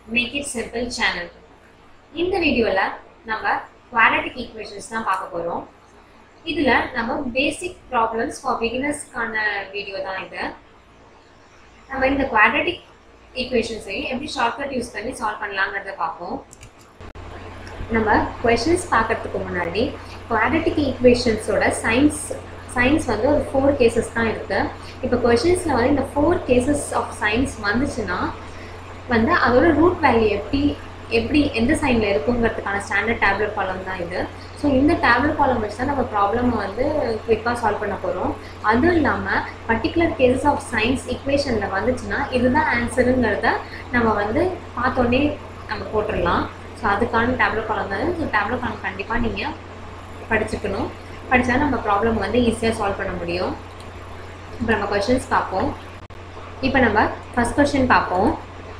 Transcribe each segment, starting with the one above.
make it simple channel இந்த வீடியோவில் நம்ம குவாட்ரட்டிக் ஈக்குவேஷன்ஸ் தான் பார்க்க போகிறோம் இதில் நம்ம பேசிக் ப்ராப்ளம்ஸ் ஃபார் பிகினர்ஸ்க்கான வீடியோ தான் இது நம்ம இந்த குவாட்ரட்டிக் ஈக்குவேஷன்ஸையும் எப்படி ஷார்ட்கட் யூஸ் பண்ணி சால்வ் பண்ணலாங்கிறத பார்ப்போம் நம்ம கொஷின்ஸ் பார்க்கறதுக்கு முன்னாடி குவாட்ரட்டிக் ஈக்குவேஷன்ஸோட சயின்ஸ் சயின்ஸ் வந்து ஒரு ஃபோர் கேசஸ் தான் இருக்குது இப்போ கொஷின்ஸில் வந்து இந்த ஃபோர் கேசஸ் ஆஃப் சயின்ஸ் வந்துச்சுன்னா வந்து அதோட ரூட் வேல்யூ எப்படி எப்படி எந்த சைனில் இருக்குங்கிறதுக்கான ஸ்டாண்டர்ட் டேப்லெட் காலம் தான் இது ஸோ இந்த டேப்லெட் காலம் வச்சு தான் நம்ம ப்ராப்ளமை வந்து குயிக்காக சால்வ் பண்ண போகிறோம் அதுவும் இல்லாமல் பர்டிகுலர் கேசஸ் ஆஃப் சயின்ஸ் இக்குவேஷனில் வந்துச்சுன்னா இதுதான் ஆன்சருங்கிறத நம்ம வந்து பார்த்தோன்னே நம்ம போட்டுடலாம் ஸோ அதுக்கான டேப்லெட் காலம் தான் ஸோ டேப்லெட் காலம் கண்டிப்பாக நீங்கள் படிச்சுக்கணும் படித்தா நம்ம ப்ராப்ளம் வந்து ஈஸியாக சால்வ் பண்ண முடியும் இப்போ நம்ம கொஷின்ஸ் பார்ப்போம் இப்போ நம்ம ஃபஸ்ட் கொஷின் பார்ப்போம்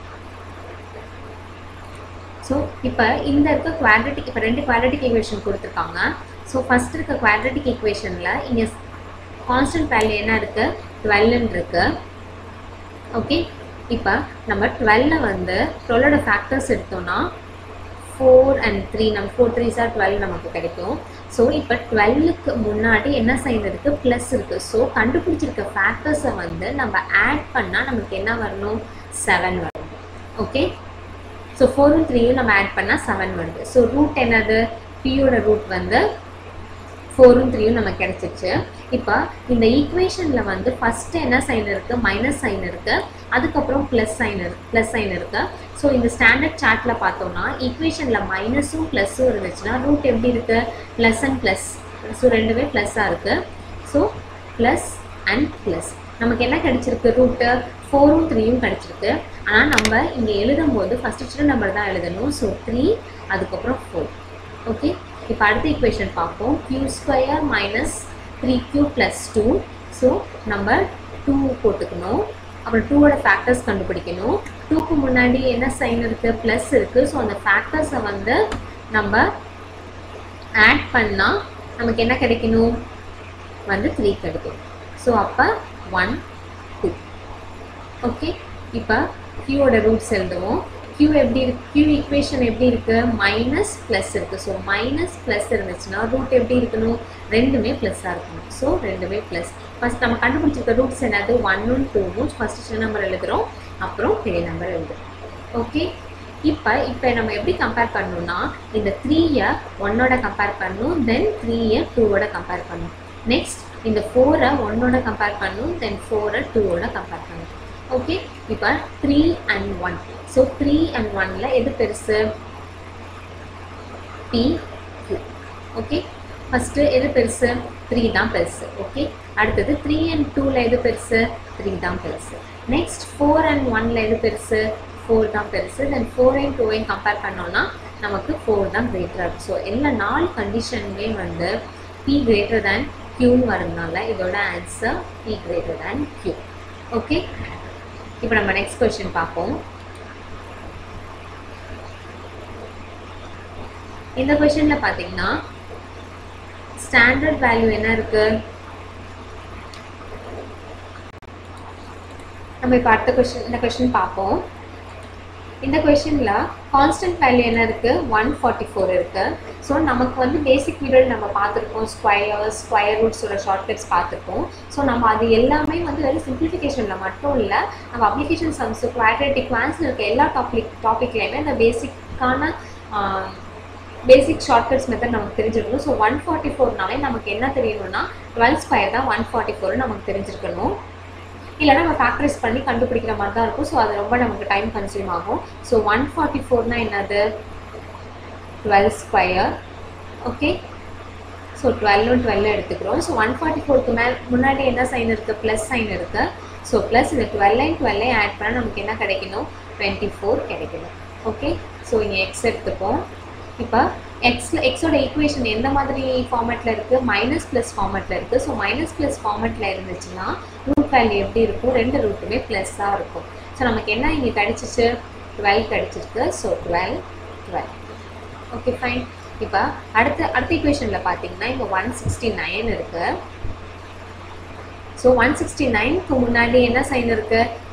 ஸோ இப்போ இந்த இருக்க குவாட்ரட்டிக் இப்போ ரெண்டு குவாட்ரட்டிக் ஈக்குவேஷன் கொடுத்துருக்காங்க ஸோ ஃபஸ்ட் இருக்க குவாட்ரட்டிக் ஈக்குவேஷனில் இங்கே கான்ஸ்டன்ட் வேல்யூ என்ன இருக்குது டுவெல்னு இருக்குது ஓகே இப்போ நம்ம டுவெல்ல வந்து டுவெல்லோட ஃபேக்டர்ஸ் எடுத்தோம்னா ஃபோர் அண்ட் த்ரீ நம்ம ஃபோர் த்ரீ சார் டுவெல் நமக்கு கிடைக்கும் ஸோ இப்போ டுவெல்லுக்கு முன்னாடி என்ன சைன் இருக்குது ப்ளஸ் இருக்குது ஸோ கண்டுபிடிச்சிருக்க ஃபேக்டர்ஸை வந்து நம்ம ஆட் பண்ணால் நமக்கு என்ன வரணும் செவன் வரும் ஓகே ஸோ ஃபோரும் த்ரீயும் நம்ம ஆட் பண்ணால் செவன் வருது ஸோ ரூட் என்னது பியோட ரூட் வந்து ஃபோரும் த்ரீயும் நமக்கு கிடச்சிச்சு இப்போ இந்த ஈக்குவேஷனில் வந்து ஃபஸ்ட்டு என்ன சைன் இருக்குது மைனஸ் சைன் இருக்குது அதுக்கப்புறம் ப்ளஸ் சைன் இருக்கு ப்ளஸ் சைன் இருக்குது ஸோ இந்த ஸ்டாண்டர்ட் சார்ட்டில் பார்த்தோம்னா ஈக்குவேஷனில் மைனஸும் ப்ளஸ்ஸும் இருந்துச்சுன்னா ரூட் எப்படி இருக்குது ப்ளஸ் அண்ட் ப்ளஸ் ஸோ ரெண்டுமே ப்ளஸ்ஸாக இருக்குது ஸோ ப்ளஸ் அண்ட் ப்ளஸ் நமக்கு என்ன கிடைச்சிருக்கு ரூட்டு ஃபோரும் த்ரீயும் கிடச்சிருக்கு ஆனால் நம்ம இங்கே எழுதும்போது ஃபஸ்ட்டு சின்ன நம்பர் தான் எழுதணும் ஸோ த்ரீ அதுக்கப்புறம் ஃபோர் ஓகே இப்போ அடுத்த ஈக்குவேஷன் பார்ப்போம் Q square minus three Q plus two so நம்ம டூ போட்டுக்கணும் அப்புறம் டூவோட ஃபேக்டர்ஸ் கண்டுபிடிக்கணும் டூக்கு முன்னாடி என்ன சைன் இருக்குது ப்ளஸ் இருக்குது ஸோ அந்த ஃபேக்டர்ஸை வந்து நம்ம ஆட் பண்ணால் நமக்கு என்ன கிடைக்கணும் வந்து த்ரீ கிடைக்கும் ஸோ அப்போ ஒன் டூ ஓகே இப்போ க்யூவோட ரூட்ஸ் எழுதுவோம் க்யூ எப்படி இருக்கு க்யூ ஈக்குவேஷன் எப்படி இருக்குது மைனஸ் ப்ளஸ் இருக்குது ஸோ மைனஸ் ப்ளஸ் இருந்துச்சுன்னா ரூட் எப்படி இருக்கணும் ரெண்டுமே ப்ளஸ்ஸாக இருக்கணும் ஸோ ரெண்டுமே ப்ளஸ் ஃபஸ்ட் நம்ம கண்டுபிடிச்சிருக்க ரூட்ஸ் என்னது ஒன்னும் டூவும் ஃபஸ்ட்டு சின்ன நம்பர் எழுதுகிறோம் அப்புறம் பெரிய நம்பர் எழுதுறோம் ஓகே இப்போ இப்போ நம்ம எப்படி கம்பேர் பண்ணணும்னா இந்த த்ரீயை ஒன்னோட கம்பேர் பண்ணணும் தென் த்ரீயை டூவோட கம்பேர் பண்ணணும் நெக்ஸ்ட் இந்த ஃபோரை ஒன்னோட கம்பேர் பண்ணணும் தென் ஃபோரை டூவோட கம்பேர் பண்ணணும் ஓகே இப்போ three and one so three and ஒனில் எது பெருசு பி க்யூ ஓகே ஃபஸ்ட்டு எது பெருசு த்ரீ தான் பெருசு ஓகே அடுத்தது த்ரீ அண்ட் டூவில் எது பெருசு த்ரீ தான் பெருசு நெக்ஸ்ட் ஃபோர் அண்ட் ஒனில் எது பெருசு ஃபோர் தான் பெருசு தென் ஃபோர் அண்ட் டூவையும் கம்பேர் பண்ணோம்னா நமக்கு ஃபோர் தான் கிரேட்டராக இருக்கும் ஸோ எல்லா நாலு கண்டிஷனுமே வந்து பி கிரேட்டர் தேன் க்யூன்னு வரதுனால இதோட answer P greater than Q okay இப்போ நம்ம நெக்ஸ்ட் கொஸ்டின் பார்ப்போம் இந்த கொஸ்டினில் பார்த்தீங்கன்னா ஸ்டாண்டர்ட் வேல்யூ என்ன இருக்கு நம்ம இப்போ அடுத்த கொஸ்டின் இந்த கொஸ்டின் பார்ப்போம் இந்த கொஷனில் கான்ஸ்டன்ட் வேல்யூ என்ன இருக்குது ஒன் ஃபார்ட்டி ஃபோர் இருக்குது ஸோ நமக்கு வந்து பேசிக் பீரியட் நம்ம பார்த்துருக்கோம் ஸ்கொயர் ஸ்கொயர் ரூட்ஸோட ஷார்ட்கட்ஸ் பார்த்துருக்கோம் ஸோ நம்ம அது எல்லாமே வந்து வெறும் சிம்பிளிஃபிகேஷனில் மட்டும் இல்லை நம்ம அப்ளிகேஷன் சம்ஸ் குவாட்ரேட்டிக் குவான்ஸில் இருக்க எல்லா டாபிக் டாப்பிக்லையுமே இந்த பேசிக்கான பேசிக் ஷார்ட்கட்ஸ் மெத்தட் நமக்கு தெரிஞ்சிருக்கணும் ஸோ ஒன் ஃபார்ட்டி ஃபோர்னாலே நமக்கு என்ன தெரியணும்னா டுவெல் ஸ்கொயர் தான் ஒன் ஃபார்ட்டி ஃபோர் நமக்கு தெரிஞ்சிருக்கணும் இல்லைனா நம்ம ஃபேக்டரைஸ் பண்ணி கண்டுபிடிக்கிற மாதிரி தான் இருக்கும் ஸோ அது ரொம்ப நமக்கு டைம் கன்சியூம் ஆகும் ஸோ ஒன் ஃபார்ட்டி ஃபோர்னா என்னது டுவெல் ஸ்கொயர் ஓகே ஸோ டுவெல்லும் டுவெல்லும் எடுத்துக்கிறோம் ஸோ ஒன் ஃபார்ட்டி ஃபோருக்கு மேல் முன்னாடி என்ன சைன் இருக்குது ப்ளஸ் சைன் இருக்குது ஸோ ப்ளஸ் இந்த டுவெல்லையும் டுவெல்லையும் ஆட் பண்ணால் நமக்கு என்ன கிடைக்கணும் டுவெண்ட்டி ஃபோர் கிடைக்கணும் ஓகே ஸோ இங்கே எக்ஸ் எடுத்துப்போம் இப்போ எக்ஸில் எக்ஸோட ஈக்குவேஷன் எந்த மாதிரி ஃபார்மேட்டில் இருக்குது மைனஸ் ப்ளஸ் ஃபார்மேட்டில் இருக்குது ஸோ மைனஸ் ப்ளஸ் ஃபார்மேட்டில் இருந்துச்சுன்னா ரூட் வேல்யூ எப்படி இருக்கும் ரெண்டு ரூட்டுமே ப்ளஸ்ஸாக இருக்கும் ஸோ நமக்கு என்ன இங்கே கிடச்சிச்சு டுவெல் கிடச்சிருக்கு so twelve twelve okay fine இப்போ அடுத்த அடுத்த ஈக்குவேஷனில் பார்த்தீங்கன்னா இங்கே ஒன் சிக்ஸ்டி நைன் இருக்குது ஸோ ஒன் சிக்ஸ்டி நைனுக்கு முன்னாடி என்ன சைன் இருக்குது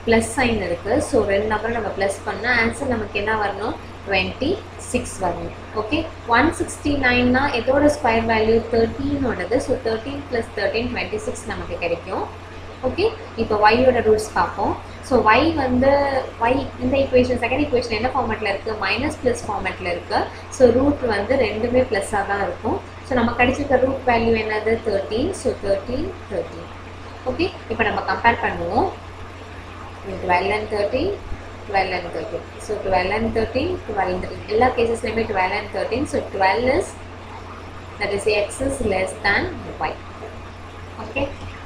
ப்ளஸ் சைன் இருக்குது ஸோ ரெண்டு நம்பரும் நம்ம ப்ளஸ் பண்ணால் ஆன்சர் நமக்கு என்ன வரணும் டுவெண்ட்டி சிக்ஸ் வரணும் ஓகே ஒன் சிக்ஸ்டி நைன்னா எதோட ஸ்கொயர் வேல்யூ தேர்ட்டீனோடது so thirteen plus thirteen twenty six நமக்கு கிடைக்கும் ஓகே இப்போ ஒய்யோட ரூட்ஸ் பார்ப்போம் ஸோ ஒய் வந்து ஒய் இந்த ஈக்குவேஷன் செகண்ட் ஈக்குவேஷன் என்ன ஃபார்மேட்டில் இருக்குது மைனஸ் ப்ளஸ் ஃபார்மேட்டில் இருக்குது ஸோ ரூட் வந்து ரெண்டுமே ப்ளஸ்ஸாக தான் இருக்கும் ஸோ நம்ம கிடைச்சிருக்க ரூட் வேல்யூ என்னது thirteen so thirteen thirteen okay இப்போ நம்ம கம்பேர் பண்ணுவோம் twelve and thirteen twelve and thirteen so twelve and thirteen twelve and thirteen எல்லா கேசஸ்லையுமே twelve and thirteen so twelve is that is X is less than Y okay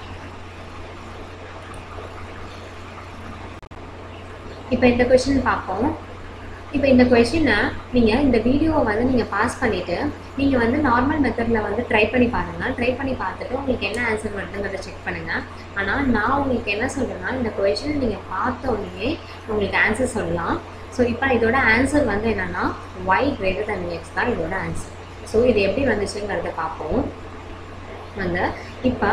இப்போ இந்த question பார்ப்போம் இப்போ இந்த கொஷினை நீங்கள் இந்த வீடியோவை வந்து நீங்கள் பாஸ் பண்ணிவிட்டு நீங்கள் வந்து நார்மல் மெத்தடில் வந்து ட்ரை பண்ணி பாருங்கள் ட்ரை பண்ணி பார்த்துட்டு உங்களுக்கு என்ன ஆன்சர் வருதுங்கிறத செக் பண்ணுங்கள் ஆனால் நான் உங்களுக்கு என்ன சொல்கிறேன்னா இந்த கொஷின் நீங்கள் பார்த்த உடனே உங்களுக்கு ஆன்சர் சொல்லலாம் ஸோ இப்போ இதோட ஆன்சர் வந்து என்னென்னா ஒய் கிரேட்டர் தன் எக்ஸ் தான் இதோட ஆன்சர் ஸோ இது எப்படி வந்துச்சுங்கிறத பார்ப்போம் வந்து இப்போ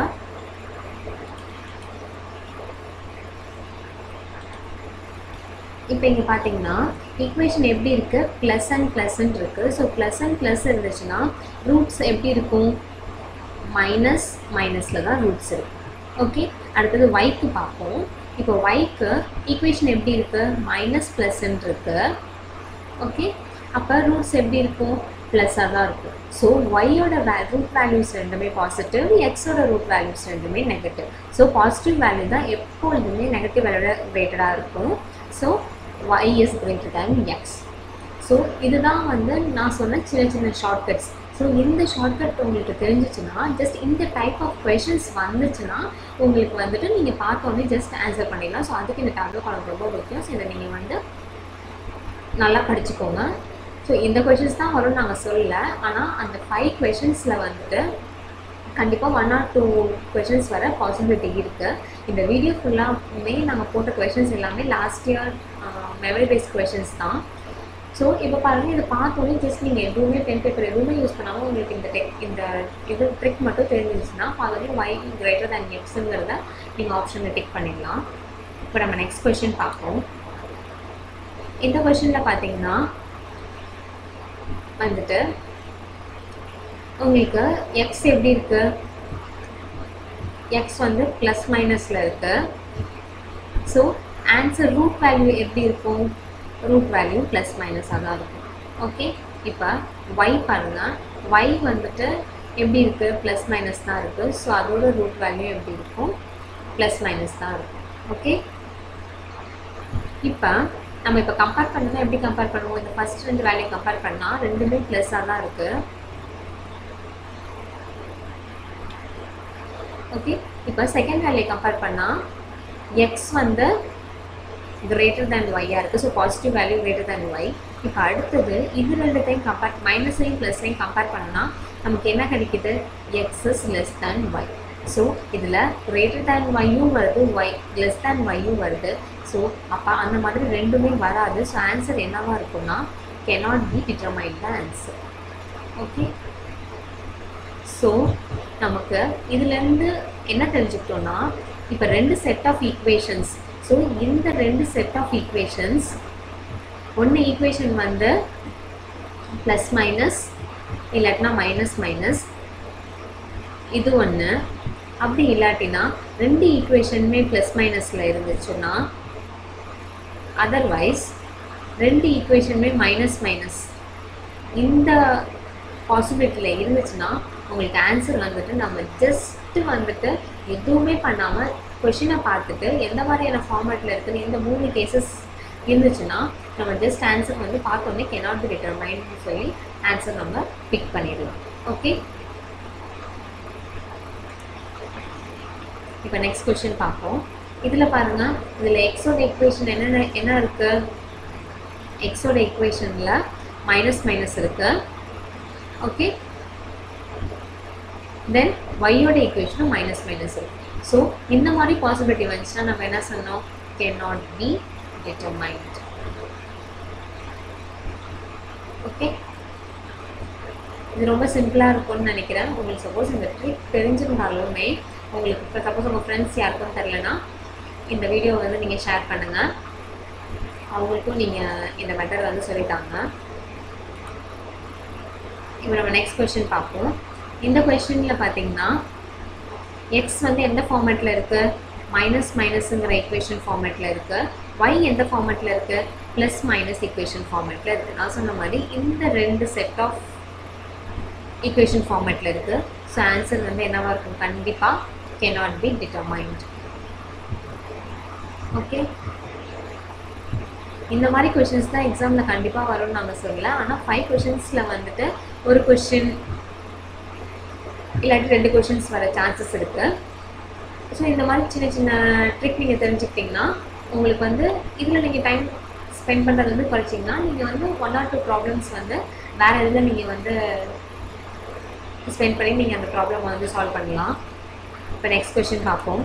இப்போ இங்கே பார்த்தீங்கன்னா ஈக்குவேஷன் எப்படி இருக்குது ப்ளஸ் அண்ட் ப்ளஸ்ன்னு இருக்குது ஸோ ப்ளஸ் அண்ட் ப்ளஸ் இருந்துச்சுன்னா ரூட்ஸ் எப்படி இருக்கும் மைனஸ் மைனஸில் தான் ரூட்ஸ் இருக்கும் ஓகே அடுத்தது ஒய்க்கு பார்ப்போம் இப்போ ஒய்க்கு ஈக்குவேஷன் எப்படி இருக்குது மைனஸ் ப்ளஸ்ன்னு இருக்குது ஓகே அப்போ ரூட்ஸ் எப்படி இருக்கும் ப்ளஸ்ஸாக தான் இருக்கும் ஸோ ஒய்யோட வே ரூட் வேல்யூஸ் ரெண்டுமே பாசிட்டிவ் எக்ஸோட ரூட் வேல்யூஸ் ரெண்டுமே நெகட்டிவ் ஸோ பாசிட்டிவ் வேல்யூ தான் எப்பொழுதுமே நெகட்டிவ் வேல்யூட கிரேட்டடாக இருக்கும் so y is greater than x so இதுதான் வந்து நான் சொன்ன சின்ன சின்ன ஷார்ட்கட்ஸ் ஸோ இந்த ஷார்ட்கட் உங்களுக்கு தெரிஞ்சிச்சுன்னா ஜஸ்ட் இந்த டைப் ஆஃப் கொஷின்ஸ் வந்துச்சுன்னா உங்களுக்கு வந்துட்டு நீங்கள் பார்த்தோன்னே ஜஸ்ட் ஆன்சர் பண்ணிடலாம் ஸோ அதுக்கு இந்த டேப்லெட் எனக்கு ரொம்ப முக்கியம் ஸோ இதை நீங்கள் வந்து நல்லா படிச்சுக்கோங்க ஸோ இந்த கொஷின்ஸ் தான் வரும்னு நாங்கள் சொல்லலை ஆனால் அந்த ஃபைவ் கொஷின்ஸில் வந்துட்டு கண்டிப்பாக ஒன் ஆர் டூ கொஷின்ஸ் வர பாசிபிலிட்டி இருக்குது இந்த வீடியோ ஃபுல்லாமே நாங்கள் போட்ட கொஷின்ஸ் எல்லாமே last year memory based questions தான் ஸோ இப்போ பாருங்கள் இதை பார்த்தோன்னே ஜஸ்ட் நீங்கள் எதுவுமே பென் பேப்பர் எதுவுமே யூஸ் பண்ணாமல் உங்களுக்கு இந்த டெக் இந்த இது ட்ரிக் மட்டும் தெரிஞ்சிச்சுன்னா பார்த்தோன்னே ஒய் கிரேட்டர் தேன் எக்ஸுங்கிறத நீங்கள் ஆப்ஷனில் டிக் பண்ணிடலாம் இப்போ நம்ம நெக்ஸ்ட் கொஷின் பார்ப்போம் இந்த கொஷினில் பார்த்தீங்கன்னா வந்துட்டு உங்களுக்கு எக்ஸ் எப்படி இருக்கு எக்ஸ் வந்து ப்ளஸ் மைனஸில் இருக்கு ஸோ ஆன்சர் ரூட் வேல்யூ எப்படி இருக்கும் ரூட் வேல்யூ ப்ளஸ் மைனஸாக தான் இருக்கும் ஓகே இப்போ ஒய் பாருங்கள் ஒய் வந்துட்டு எப்படி இருக்குது ப்ளஸ் மைனஸ் தான் இருக்குது ஸோ அதோட ரூட் வேல்யூ எப்படி இருக்கும் ப்ளஸ் மைனஸ் தான் இருக்கும் ஓகே இப்போ நம்ம இப்போ கம்பேர் பண்ணணும் எப்படி கம்பேர் பண்ணுவோம் இந்த ஃபர்ஸ்ட் ரெண்டு வேல்யூ கம்பேர் பண்ணால் ரெண்டுமே ப்ளஸ்ஸாக தான் இருக்குது ஓகே இப்போ செகண்ட் வேல்யூ கம்பேர் பண்ணால் எக்ஸ் வந்து கிரேட்டர் தேன் ஒய்யாக இருக்குது so positive value greater than Y இப்போ அடுத்தது இது ரெண்டுத்தையும் கம்பேர் மைனஸையும் ப்ளஸ்ஸையும் கம்பேர் பண்ணோன்னா நமக்கு என்ன கிடைக்குது X is less than Y so இதில் கிரேட்டர் தேன் ஒய்யும் வருது ஒய் லெஸ் தேன் ஒய்யும் வருது ஸோ அப்போ அந்த மாதிரி ரெண்டுமே வராது ஸோ ஆன்சர் என்னவா இருக்கும்னா cannot be determined the answer okay so நமக்கு இதுலேருந்து என்ன தெரிஞ்சுக்கிட்டோம்னா இப்போ ரெண்டு செட் ஆஃப் ஈக்குவேஷன்ஸ் ஸோ இந்த ரெண்டு செட் ஆஃப் ஈக்குவேஷன்ஸ் ஒன்று ஈக்குவேஷன் வந்து ப்ளஸ் மைனஸ் இல்லாட்டினா மைனஸ் மைனஸ் இது ஒன்று அப்படி இல்லாட்டினா ரெண்டு ஈக்குவேஷனுமே ப்ளஸ் மைனஸில் இருந்துச்சுன்னா அதர்வைஸ் ரெண்டு ஈக்குவேஷனுமே மைனஸ் மைனஸ் இந்த பாசிபிலிட்டியில் இருந்துச்சுன்னா உங்களுக்கு ஆன்சர் வந்துட்டு நம்ம ஜஸ்ட்டு வந்துட்டு எதுவுமே பண்ணாமல் கொஷினை பார்த்துட்டு எந்த மாதிரியான ஃபார்மேட்டில் இருக்குன்னு எந்த மூணு கேசஸ் இருந்துச்சுன்னா நம்ம ஜஸ்ட் ஆன்சர் வந்து பார்த்தோன்னே கெனாட் பி டிட்டர்மைன்னு சொல்லி ஆன்சர் நம்ம பிக் பண்ணிடலாம் ஓகே இப்போ நெக்ஸ்ட் கொஷின் பார்ப்போம் இதில் பாருங்கள் இதில் எக்ஸோட எக்வேஷன் என்னென்ன என்ன இருக்குது எக்ஸோட எக்வேஷனில் மைனஸ் மைனஸ் இருக்குது ஓகே தென் ஒய்யோட ஈக்குவேஷனும் மைனஸ் மைனஸ் இருக்கு ஸோ இந்த மாதிரி பாசிபிலிட்டி வந்துச்சுன்னா நம்ம என்ன சொன்னோம் can not be determined okay இது ரொம்ப சிம்பிளாக இருக்கும்னு நினைக்கிறேன் உங்களுக்கு சப்போஸ் இந்த ட்ரிக் தெரிஞ்சிருந்தாலுமே உங்களுக்கு இப்போ சப்போஸ் உங்கள் ஃப்ரெண்ட்ஸ் யாருக்கும் தெரிலனா இந்த வீடியோ வந்து நீங்கள் ஷேர் பண்ணுங்கள் அவங்களுக்கும் நீங்கள் இந்த மெத்தட் வந்து சொல்லித்தாங்க இப்போ நம்ம நெக்ஸ்ட் கொஷின் பார்ப்போம் இந்த கொஷினில் பார்த்தீங்கன்னா எக்ஸ் வந்து எந்த ஃபார்மேட்டில் இருக்குது மைனஸ் மைனஸுங்கிற ஈக்குவேஷன் ஃபார்மேட்டில் இருக்குது ஒய் எந்த ஃபார்மேட்டில் இருக்குது ப்ளஸ் மைனஸ் ஈக்குவேஷன் ஃபார்மேட்டில் இருக்குது நான் சொன்ன மாதிரி இந்த ரெண்டு செட் ஆஃப் ஈக்குவேஷன் ஃபார்மேட்டில் இருக்குது ஸோ ஆன்சர் வந்து என்னவாக இருக்கும் கண்டிப்பாக கேனாட் பி டிட்டர்மைண்ட் ஓகே இந்த மாதிரி கொஷின்ஸ் தான் எக்ஸாமில் கண்டிப்பாக வரும்னு நம்ம சொல்லல ஆனால் ஃபைவ் கொஷின்ஸில் வந்துட்டு ஒரு கொஷின் இல்லாட்டி ரெண்டு கொஷின்ஸ் வர சான்சஸ் இருக்குது ஸோ இந்த மாதிரி சின்ன சின்ன ட்ரிக் நீங்கள் தெரிஞ்சுக்கிட்டிங்கன்னா உங்களுக்கு வந்து இதில் நீங்கள் டைம் ஸ்பெண்ட் பண்ணுறது வந்து குறைச்சிங்கன்னா நீங்கள் வந்து ஒன் ஆர் டூ ப்ராப்ளம்ஸ் வந்து வேறு இதில் நீங்கள் வந்து ஸ்பெண்ட் பண்ணி நீங்கள் அந்த ப்ராப்ளம் வந்து சால்வ் பண்ணலாம் இப்போ நெக்ஸ்ட் கொஷின் பார்ப்போம்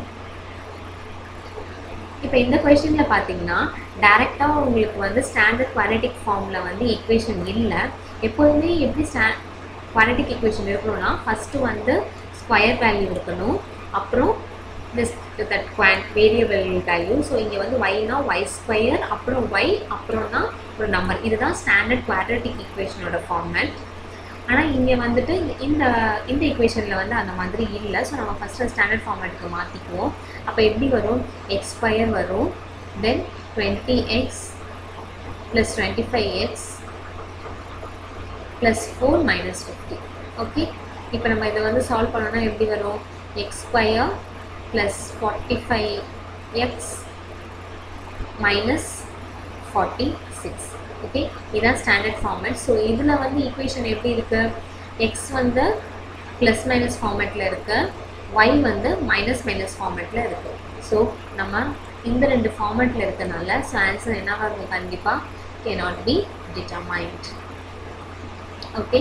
இப்போ இந்த கொஷினில் பார்த்தீங்கன்னா டேரெக்டாக உங்களுக்கு வந்து ஸ்டாண்டர்ட் குவாலிட்டிக் ஃபார்மில் வந்து ஈக்குவேஷன் இல்லை எப்போதுமே எப்படி ஸ்டா குவாலிட்டிக் ஈக்குவேஷன் இருக்கணும்னா ஃபஸ்ட்டு வந்து ஸ்கொயர் வேல்யூ இருக்கணும் அப்புறம் திஸ் தட் குவான் வேரியபிள் வேல்யூ ஸோ இங்கே வந்து ஒய்னா ஒய் ஸ்கொயர் அப்புறம் ஒய் அப்புறம்னா ஒரு நம்பர் இதுதான் ஸ்டாண்டர்ட் குவாட்ரட்டிக் ஈக்குவேஷனோட ஃபார்மேட் ஆனால் இங்கே வந்துட்டு இந்த இந்த ஈக்குவேஷனில் வந்து அந்த மாதிரி இல்லை ஸோ நம்ம ஃபஸ்ட்டு ஸ்டாண்டர்ட் ஃபார்மேட்டுக்கு மாற்றிக்குவோம் அப்போ எப்படி வரும் எக்ஸ் ஸ்கொயர் வரும் then twenty X plus twenty five X plus four minus fifty okay இப்போ நம்ம இதை வந்து சால்வ் பண்ணோன்னா எப்படி வரும் X square plus forty five X minus forty six okay இதுதான் ஸ்டாண்டர்ட் ஃபார்மேட் ஸோ இதில் வந்து ஈக்குவேஷன் எப்படி இருக்குது எக்ஸ் வந்து ப்ளஸ் மைனஸ் ஃபார்மேட்டில் இருக்குது ஒய் வந்து மைனஸ் மைனஸ் ஃபார்மேட்டில் இருக்குது ஸோ நம்ம இந்த ரெண்டு ஃபார்மேட்டில் இருக்கனால ஸோ ஆன்சர் என்னவாக இருக்கும் கண்டிப்பாக can not be determined okay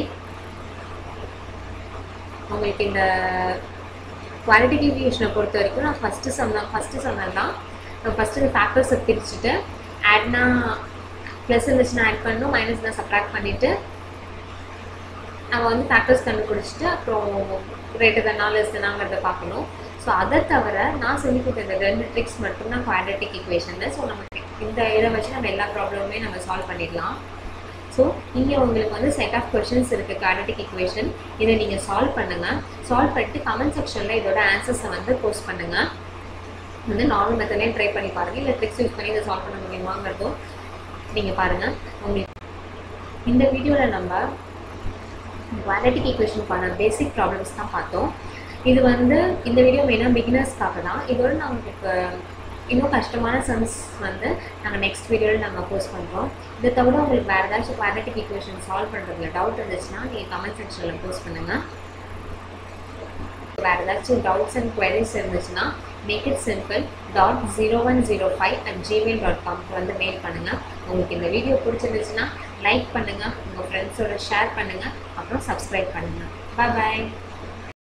உங்களுக்கு இந்த குவாலிட்டிஃபிகேஷனை பொறுத்த வரைக்கும் நான் ஃபஸ்ட்டு சொன்ன ஃபஸ்ட்டு சொன்னது தான் நான் ஃபஸ்ட்டு இந்த ஃபேக்டர்ஸை பிரிச்சுட்டு ஆட்னா ப்ளஸ் இருந்துச்சுன்னா ஆட் பண்ணணும் மைனஸ் இருந்தால் சப்ராக்ட் பண்ணிவிட்டு நம்ம வந்து ஃபேக்டர்ஸ் கண்டுபிடிச்சிட்டு அப்புறம் ரேட்டு தானா லெஸ் தானாங்கிறத பார்க்கணும் ஸோ அதை தவிர நான் சொல்லி கொடுத்த இந்த ரெண்டு ட்ரிக்ஸ் மட்டும் தான் குவாட்ரட்டிக் ஈக்குவேஷனில் ஸோ நமக்கு இந்த இதை வச்சு நம்ம எல்லா ப்ராப்ளமுமே நம்ம சால்வ் பண்ணிடலாம் ஸோ இங்கே உங்களுக்கு வந்து செட் ஆஃப் கொஷின்ஸ் இருக்குது குவாட்ரட்டிக் ஈக்குவேஷன் இதை நீங்கள் சால்வ் பண்ணுங்கள் சால்வ் பண்ணிட்டு கமெண்ட் செக்ஷனில் இதோட ஆன்சர்ஸை வந்து போஸ்ட் பண்ணுங்கள் வந்து நார்மல் மெத்தட்லேயும் ட்ரை பண்ணி பாருங்கள் இல்லை ட்ரிக்ஸ் யூஸ் பண்ணி இதை சால்வ் பண்ண முடியுமாங்கிறதும் நீங்கள் பாருங்கள் உங்களுக்கு இந்த வீடியோவில் நம்ம குவாலிட்டிக் ஈக்குவேஷனுக்கான பேசிக் ப்ராப்ளம்ஸ் தான் பார்த்தோம் இது வந்து இந்த வீடியோ மெயினாக பிகினர்ஸ்க்காக தான் இதோட நான் உங்களுக்கு இன்னும் கஷ்டமான சம்ஸ் வந்து நாங்கள் நெக்ஸ்ட் வீடியோவில் நாங்கள் போஸ்ட் பண்ணுறோம் இதை தவிர உங்களுக்கு வேறு ஏதாச்சும் குவாலிட்டிக் ஈக்குவேஷன் சால்வ் பண்ணுறதுல டவுட் இருந்துச்சுன்னா நீங்கள் கமெண்ட் செக்ஷனில் போஸ்ட் பண்ணுங்கள் வேறு ஏதாச்சும் டவுட்ஸ் அண்ட் குவரிஸ் இருந்துச்சுன்னா make it simple dot zero one zero five at Gmail dot காம்க்கு வந்து மெயில் பண்ணுங்கள் உங்களுக்கு இந்த வீடியோ பிடிச்சிருந்துச்சுன்னா லைக் பண்ணுங்கள் உங்கள் ஃப்ரெண்ட்ஸோட ஷேர் பண்ணுங்கள் அப்புறம் சப்ஸ்கிரைப் பண்ணுங்கள் பாய் பாய்